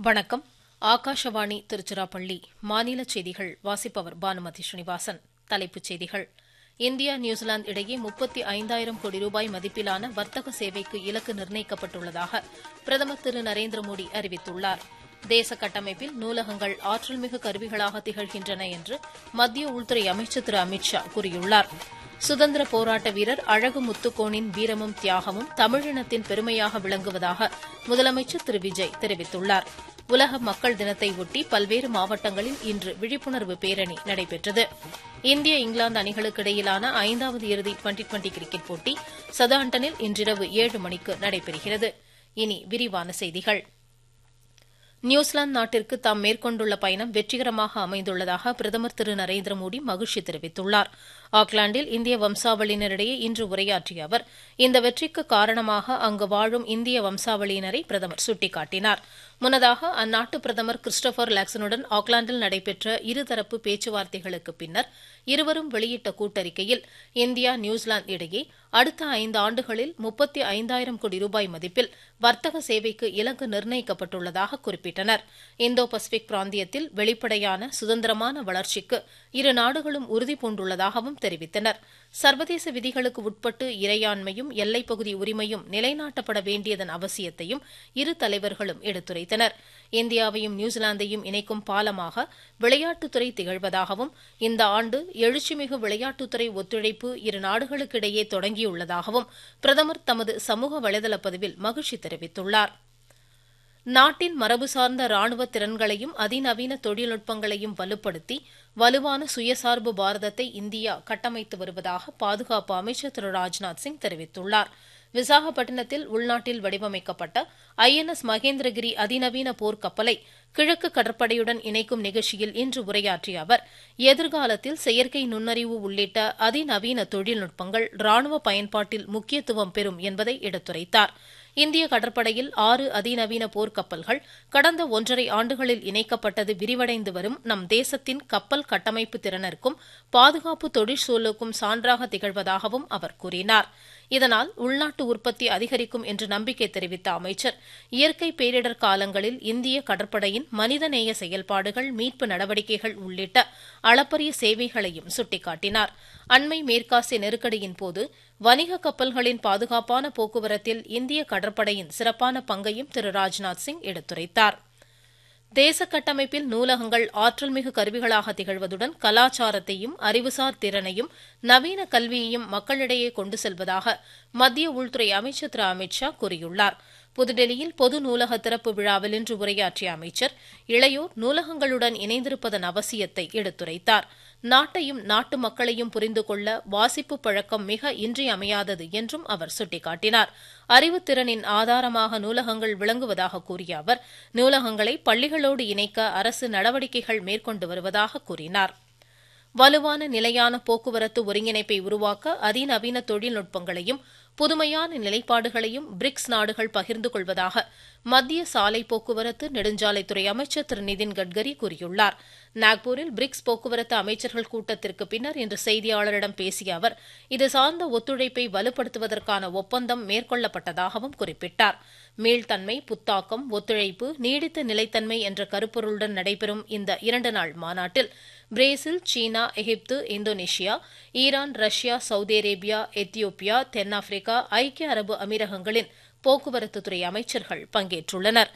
வணக்கம் ஆகாஷவாணி திருச்சிராப்பள்ளி மாநில செய்திகள் வாசிப்பவர் பானுமதி ஸ்ரீனிவாசன் தலைப்புச் செய்திகள் இந்தியா நியூசிலாந்து இடையே முப்பத்தி ஐந்தாயிரம் கோடி ரூபாய் மதிப்பிலான வர்த்தக சேவைக்கு இலக்கு நிர்ணயிக்கப்பட்டுள்ளதாக பிரதமர் திரு நரேந்திர மோடி அறிவித்துள்ளார் தேச கட்டமைப்பில் நூலகங்கள் ஆற்றல்மிகு கருவிகளாக திகழ்கின்றன என்று மத்திய உள்துறை அமைச்சர் திரு அமித் ஷா கூறியுள்ளார் சுதந்திர போராட்ட வீரர் அழகு முத்துக்கோனின் வீரமும் தியாகமும் தமிழினத்தின் பெருமையாக விளங்குவதாக முதலமைச்சர் திரு விஜய் தெரிவித்துள்ளார் உலக மக்கள் தினத்தை ஒட்டி பல்வேறு மாவட்டங்களில் இன்று விழிப்புணர்வு பேரணி நடைபெற்றது இந்திய இங்கிலாந்து அணிகளுக்கு இடையிலான ஐந்தாவது இறுதி டுவெண்டி டுவெண்டி கிரிக்கெட் போட்டி சதாண்டனில் இன்றிரவு ஏழு மணிக்கு நடைபெறுகிறது இனி விரிவான செய்திகள் நியூசிலாந்து நாட்டிற்கு தாம் மேற்கொண்டுள்ள பயணம் வெற்றிகரமாக அமைந்துள்ளதாக பிரதமர் திரு நரேந்திர மோடி மகிழ்ச்சி தெரிவித்துள்ளார் ஆக்லாந்தில் இந்திய வம்சாவளியினரிடையே இன்று உரையாற்றிய அவர் இந்த வெற்றிக்கு காரணமாக அங்கு வாழும் இந்திய வம்சாவளியினரை பிரதமர் சுட்டிக்காட்டினார் முன்னதாக அந்நாட்டு பிரதமர் கிறிஸ்டோபர் லாக்சனுடன் ஆக்லாந்தில் நடைபெற்ற இருதரப்பு பேச்சுவார்த்தைகளுக்கு பின்னர் இருவரும் வெளியிட்ட கூட்டறிக்கையில் இந்தியா நியூசிலாந்து இடையே அடுத்த ஐந்து ஆண்டுகளில் முப்பத்தி ஐந்தாயிரம் கோடி ரூபாய் மதிப்பில் வர்த்தக சேவைக்கு இலக்கு நிர்ணயிக்கப்பட்டுள்ளதாக குறிப்பிட்டனர் இந்தோ பசிபிக் பிராந்தியத்தில் வெளிப்படையான சுதந்திரமான வளர்ச்சிக்கு இரு நாடுகளும் உறுதி பூண்டுள்ளதாகவும் தெரிவித்தனர் சர்வதேச விதிகளுக்கு உட்பட்டு இறையாண்மையும் எல்லைப்பகுதி உரிமையும் நிலைநாட்டப்பட வேண்டியதன் அவசியத்தையும் இரு தலைவர்களும் எடுத்துரைத்தனர் இந்தியாவையும் நியூசிலாந்தையும் இணைக்கும் பாலமாக விளையாட்டுத்துறை திகழ்வதாகவும் இந்த ஆண்டு எழுச்சிமிகு விளையாட்டுத்துறை ஒத்துழைப்பு இரு நாடுகளுக்கிடையே தொடங்கியுள்ளதாகவும் பிரதமர் தமது சமூக வலைதள பதிவில் மகிழ்ச்சி தெரிவித்துள்ளார் நாட்டின் மரபு சார்ந்த ராணுவ திறன்களையும் அதிநவீன தொழில்நுட்பங்களையும் வலுப்படுத்தி வலுவான சுயசார்பு பாரதத்தை இந்தியா கட்டமைத்து வருவதாக பாதுகாப்பு அமைச்சர் திரு ராஜ்நாத் சிங் தெரிவித்துள்ளார் விசாகப்பட்டினத்தில் உள்நாட்டில் வடிவமைக்கப்பட்ட ஐ என் எஸ் மகேந்திரகிரி அதிநவீன போர்க்கப்பலை கிழக்கு கடற்படையுடன் இணைக்கும் நிகழ்ச்சியில் இன்று உரையாற்றிய அவர் எதிர்காலத்தில் செயற்கை நுண்ணறிவு உள்ளிட்ட அதிநவீன தொழில்நுட்பங்கள் ராணுவ பயன்பாட்டில் முக்கியத்துவம் பெறும் என்பதை எடுத்துரைத்தார் இந்திய கடற்படையில் ஆறு அதிநவீன போர்க்கப்பல்கள் கடந்த ஒன்றரை ஆண்டுகளில் இணைக்கப்பட்டது விரிவடைந்து வரும் நம் தேசத்தின் கப்பல் கட்டமைப்பு திறனிற்கும் பாதுகாப்பு தொழிற்சூழலுக்கும் சான்றாக திகழ்வதாகவும் அவர் கூறினார் இதனால் உள்நாட்டு உற்பத்தி அதிகரிக்கும் என்று நம்பிக்கை தெரிவித்த அமைச்சர் இயற்கை பேரிடர் காலங்களில் இந்திய கடற்படையின் மனிதநேய செயல்பாடுகள் மீட்பு நடவடிக்கைகள் உள்ளிட்ட அளப்பரிய சேவைகளையும் சுட்டிக்காட்டினார் அண்மை மேற்காசிய நெருக்கடியின் போது வணிக கப்பல்களின் பாதுகாப்பான போக்குவரத்தில் இந்திய கடற்படையின் சிறப்பான பங்கையும் திரு ராஜ்நாத் சிங் எடுத்துரைத்தார் தேச கட்டமைப்பில் நூலகங்கள் ஆற்றல்மிகு கருவிகளாக திகழ்வதுடன் கலாச்சாரத்தையும் அறிவுசார் திறனையும் நவீன கல்வியையும் மக்களிடையே கொண்டு செல்வதாக மத்திய உள்துறை அமைச்சர் திரு அமித் ஷா கூறியுள்ளார் புதுடெல்லியில் பொது நூலக திறப்பு விழாவில் இன்று உரையாற்றிய அமைச்சர் இளையோர் நூலகங்களுடன் இணைந்திருப்பதன் அவசியத்தை எடுத்துரைத்தார் நாட்டையும் நாட்டு மக்களையும் புரிந்து கொள்ள வாசிப்பு பழக்கம் மிக இன்றியமையாதது என்றும் அவர் சுட்டிக்காட்டினார் அறிவுத்திறனின் ஆதாரமாக நூலகங்கள் விளங்குவதாக கூறிய அவர் நூலகங்களை பள்ளிகளோடு இணைக்க அரசு நடவடிக்கைகள் மேற்கொண்டு வருவதாக கூறினார் வலுவான நிலையான போக்குவரத்து ஒருங்கிணைப்பை உருவாக்க அதிநவீன தொழில்நுட்பங்களையும் புதுமையான நிலைப்பாடுகளையும் பிரிக்ஸ் நாடுகள் பகிர்ந்து கொள்வதாக மத்திய சாலை போக்குவரத்து நெடுஞ்சாலைத்துறை அமைச்சர் திரு நிதின் கட்கரி கூறியுள்ளார் நாக்பூரில் பிரிக்ஸ் போக்குவரத்து அமைச்சர்கள் கூட்டத்திற்கு பின்னர் இன்று செய்தியாளரிடம் பேசிய அவர் இது சார்ந்த ஒத்துழைப்பை வலுப்படுத்துவதற்கான ஒப்பந்தம் மேற்கொள்ளப்பட்டதாகவும் குறிப்பிட்டார் மீள்தன்மை புத்தாக்கம் ஒத்துழைப்பு நீடித்த நிலைத்தன்மை என்ற கருப்பொருளுடன் நடைபெறும் இந்த இரண்டு நாள் மாநாட்டில் Brazil China Egypt Indonesia Iran Russia Saudi Arabia Ethiopia தென்னாப்பிரிக்கா ஐக்கிய அரபு அமீரகங்களின் போக்குவரத்துத்துறை அமைச்சர்கள் பங்கேற்றுள்ளனா்